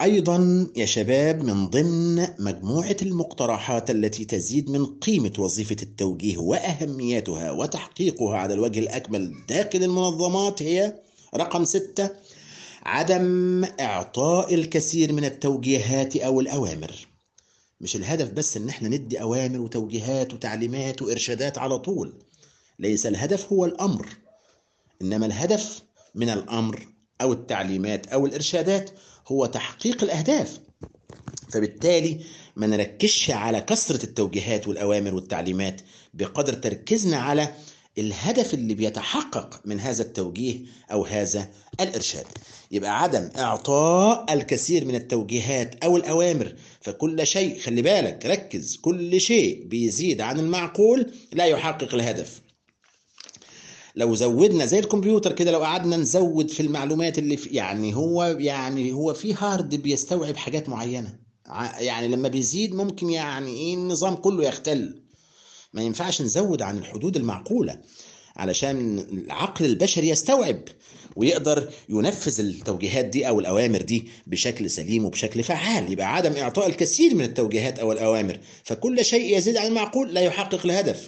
أيضا يا شباب من ضمن مجموعة المقترحات التي تزيد من قيمة وظيفة التوجيه وأهميتها وتحقيقها على الوجه الأكمل داخل المنظمات هي رقم ستة عدم إعطاء الكثير من التوجيهات أو الأوامر مش الهدف بس إن احنا ندي أوامر وتوجيهات وتعليمات وإرشادات على طول ليس الهدف هو الأمر إنما الهدف من الأمر أو التعليمات أو الإرشادات هو تحقيق الأهداف فبالتالي ما نركزش على كثرة التوجيهات والأوامر والتعليمات بقدر تركيزنا على الهدف اللي بيتحقق من هذا التوجيه أو هذا الإرشاد يبقى عدم إعطاء الكثير من التوجيهات أو الأوامر فكل شيء خلي بالك ركز كل شيء بيزيد عن المعقول لا يحقق الهدف لو زودنا زي الكمبيوتر كده لو قعدنا نزود في المعلومات اللي في يعني هو يعني هو في هارد بيستوعب حاجات معينه يعني لما بيزيد ممكن يعني ايه النظام كله يختل ما ينفعش نزود عن الحدود المعقوله علشان العقل البشري يستوعب ويقدر ينفذ التوجيهات دي او الاوامر دي بشكل سليم وبشكل فعال يبقى عدم اعطاء الكثير من التوجيهات او الاوامر فكل شيء يزيد عن المعقول لا يحقق الهدف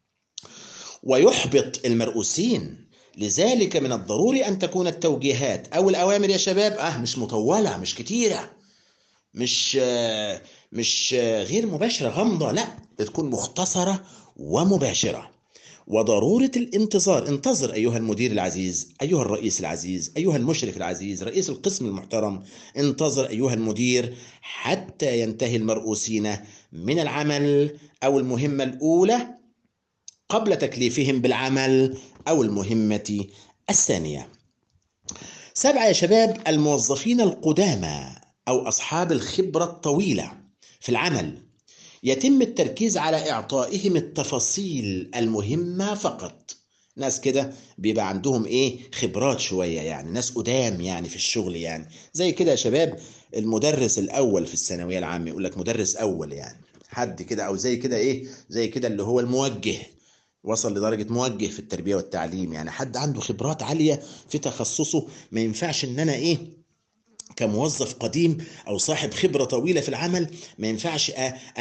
ويحبط المرؤوسين لذلك من الضروري أن تكون التوجيهات أو الأوامر يا شباب أه مش مطولة مش كتيرة مش مش غير مباشرة غامضة لا تكون مختصرة ومباشرة وضرورة الانتظار انتظر أيها المدير العزيز أيها الرئيس العزيز أيها المشرف العزيز رئيس القسم المحترم انتظر أيها المدير حتى ينتهي المرؤوسين من العمل أو المهمة الأولى قبل تكليفهم بالعمل أو المهمة الثانية سبعة يا شباب الموظفين القدامى أو أصحاب الخبرة الطويلة في العمل يتم التركيز على إعطائهم التفاصيل المهمة فقط ناس كده بيبقى عندهم ايه خبرات شوية يعني ناس قدام يعني في الشغل يعني زي كده يا شباب المدرس الأول في الثانوية العامة يقول لك مدرس أول يعني حد كده أو زي كده ايه زي كده اللي هو الموجه وصل لدرجة موجه في التربية والتعليم يعني حد عنده خبرات عالية في تخصصه ما ينفعش ان انا ايه كموظف قديم او صاحب خبرة طويلة في العمل ما ينفعش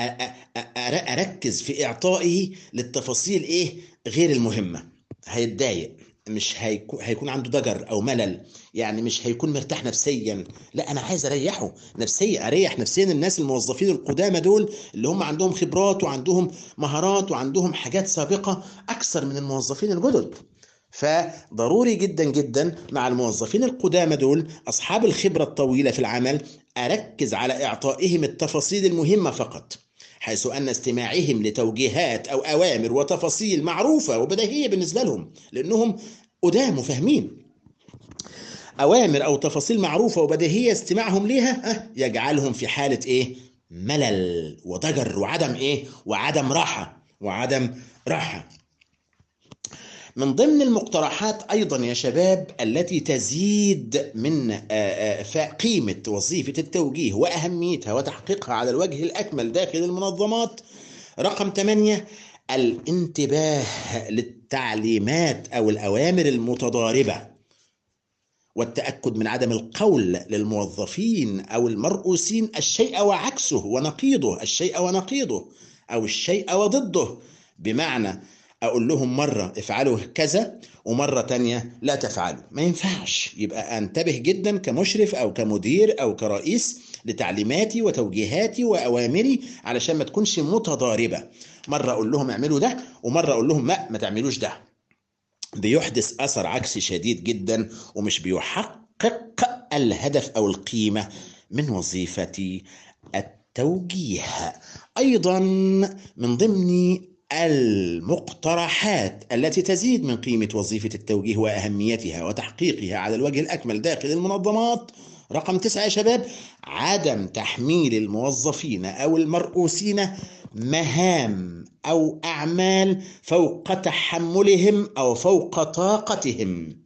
اركز في اعطائه للتفاصيل ايه غير المهمة هيتضايق مش هيكون هيكون عنده ضجر او ملل يعني مش هيكون مرتاح نفسيا لا انا عايز اريحه نفسيا اريح نفسيا الناس الموظفين القدامى دول اللي هم عندهم خبرات وعندهم مهارات وعندهم حاجات سابقه اكثر من الموظفين الجدد فضروري جدا جدا مع الموظفين القدامى دول اصحاب الخبره الطويله في العمل اركز على اعطائهم التفاصيل المهمه فقط حيث ان استماعهم لتوجيهات او اوامر وتفاصيل معروفه وبديهيه بالنسبه لهم لانهم قدام وفاهمين اوامر او تفاصيل معروفه وبديهيه استماعهم ليها يجعلهم في حاله ايه ملل وضجر وعدم ايه وعدم راحه وعدم راحه من ضمن المقترحات ايضا يا شباب التي تزيد من قيمه وظيفه التوجيه واهميتها وتحقيقها على الوجه الاكمل داخل المنظمات رقم 8 الانتباه للتعليمات او الاوامر المتضاربه والتاكد من عدم القول للموظفين او المرؤوسين الشيء وعكسه ونقيضه الشيء ونقيضه او الشيء وضده بمعنى اقول لهم مره افعلوا كذا ومره تانية لا تفعلوا ما ينفعش يبقى انتبه جدا كمشرف او كمدير او كرئيس لتعليماتي وتوجيهاتي واوامري علشان ما تكونش متضاربه مره اقول لهم اعملوا ده ومره اقول لهم لا ما تعملوش ده بيحدث اثر عكسي شديد جدا ومش بيحقق الهدف او القيمه من وظيفه التوجيه ايضا من ضمن المقترحات التي تزيد من قيمة وظيفة التوجيه وأهميتها وتحقيقها على الوجه الأكمل داخل المنظمات رقم تسعة يا شباب عدم تحميل الموظفين أو المرؤوسين مهام أو أعمال فوق تحملهم أو فوق طاقتهم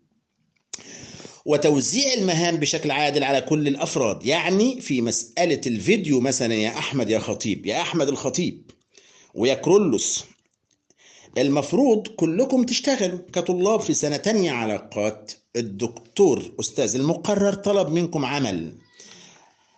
وتوزيع المهام بشكل عادل على كل الأفراد يعني في مسألة الفيديو مثلا يا أحمد يا خطيب يا أحمد الخطيب ويا كرولوس المفروض كلكم تشتغلوا كطلاب في سنة تانية علاقات الدكتور أستاذ المقرر طلب منكم عمل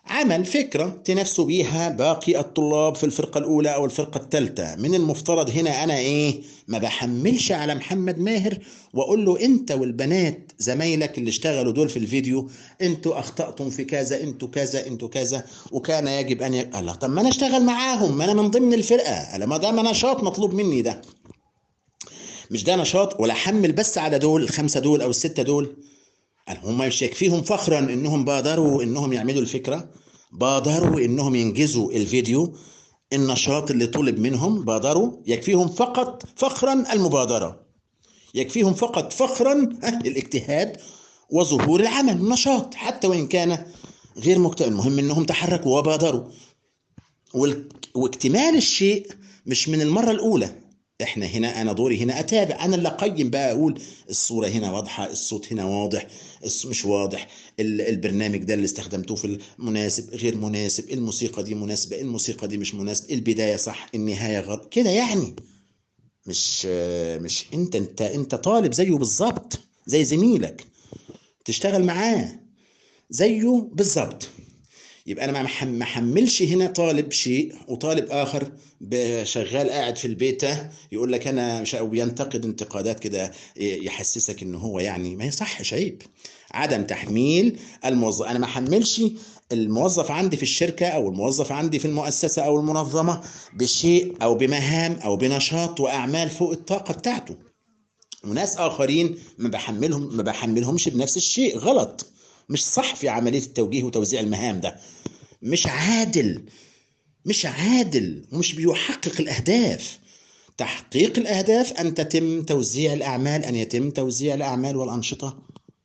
عمل فكرة تنافسوا بيها باقي الطلاب في الفرقة الأولى أو الفرقة الثالثة من المفترض هنا أنا إيه ما بحملش على محمد ماهر وأقول له أنت والبنات زمايلك اللي اشتغلوا دول في الفيديو أنتوا أخطأتم في كذا أنتوا كذا أنتوا كذا وكان يجب أن ي... الله طب ما أنا أشتغل معاهم ما أنا من ضمن الفرقة أنا ما ده ما نشاط مطلوب مني ده مش ده نشاط ولا حمل بس على دول الخمسة دول أو الستة دول هم مش يكفيهم فخرا انهم بادروا انهم يعملوا الفكره بادروا انهم ينجزوا الفيديو النشاط اللي طلب منهم بادروا يكفيهم فقط فخرا المبادره يكفيهم فقط فخرا الاجتهاد وظهور العمل النشاط حتى وان كان غير مكتمل المهم انهم تحركوا وبادروا واكتمال الشيء مش من المره الاولى احنا هنا انا دوري هنا اتابع انا اللي اقيم بقى اقول الصوره هنا واضحه الصوت هنا واضح مش واضح البرنامج ده اللي استخدمتوه في المناسب غير مناسب الموسيقى دي مناسبه الموسيقى دي مش مناسبه البدايه صح النهايه غلط كده يعني مش مش انت انت انت طالب زيه بالظبط زي زميلك تشتغل معاه زيه بالظبط يبقى انا ما حملش هنا طالب شيء وطالب اخر شغال قاعد في البيت يقول لك انا مش او بينتقد انتقادات كده يحسسك ان هو يعني ما يصحش عيب عدم تحميل الموظف انا ما حملش الموظف عندي في الشركه او الموظف عندي في المؤسسه او المنظمه بشيء او بمهام او بنشاط واعمال فوق الطاقه بتاعته وناس اخرين ما بحملهم ما بحملهمش بنفس الشيء غلط مش صح في عمليه التوجيه وتوزيع المهام ده مش عادل مش عادل ومش بيحقق الاهداف تحقيق الاهداف ان تتم توزيع الاعمال ان يتم توزيع الاعمال والانشطه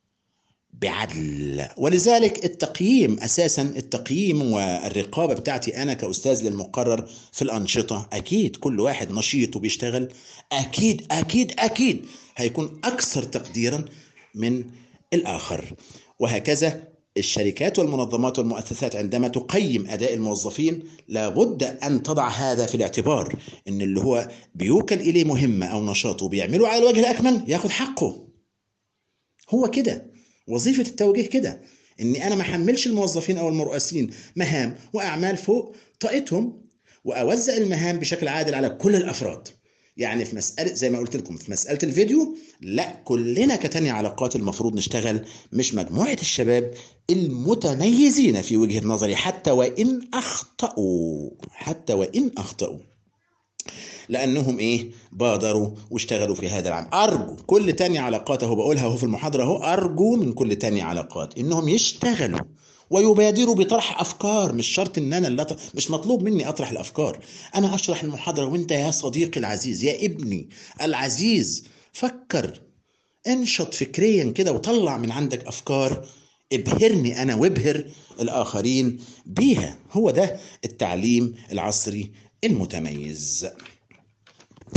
بعدل ولذلك التقييم اساسا التقييم والرقابه بتاعتي انا كاستاذ للمقرر في الانشطه اكيد كل واحد نشيط وبيشتغل اكيد اكيد اكيد هيكون اكثر تقديرا من الاخر وهكذا الشركات والمنظمات والمؤسسات عندما تقيم اداء الموظفين لابد ان تضع هذا في الاعتبار ان اللي هو بيوكل اليه مهمه او نشاط وبيعمله على الوجه الاكمل ياخد حقه هو كده وظيفه التوجيه كده اني انا ما احملش الموظفين او المرؤسين مهام واعمال فوق طاقتهم واوزع المهام بشكل عادل على كل الافراد يعني في مسألة زي ما قلت لكم في مسألة الفيديو لا كلنا كتاني علاقات المفروض نشتغل مش مجموعة الشباب المتميزين في وجهة نظري حتى وإن أخطأوا حتى وإن أخطأوا لأنهم إيه بادروا واشتغلوا في هذا العام أرجو كل تاني علاقات أهو بقولها أهو في المحاضرة أهو أرجو من كل تاني علاقات إنهم يشتغلوا ويبادروا بطرح افكار مش شرط ان انا اللي أطرح مش مطلوب مني اطرح الافكار انا اشرح المحاضره وانت يا صديقي العزيز يا ابني العزيز فكر انشط فكريا كده وطلع من عندك افكار ابهرني انا وابهر الاخرين بيها هو ده التعليم العصري المتميز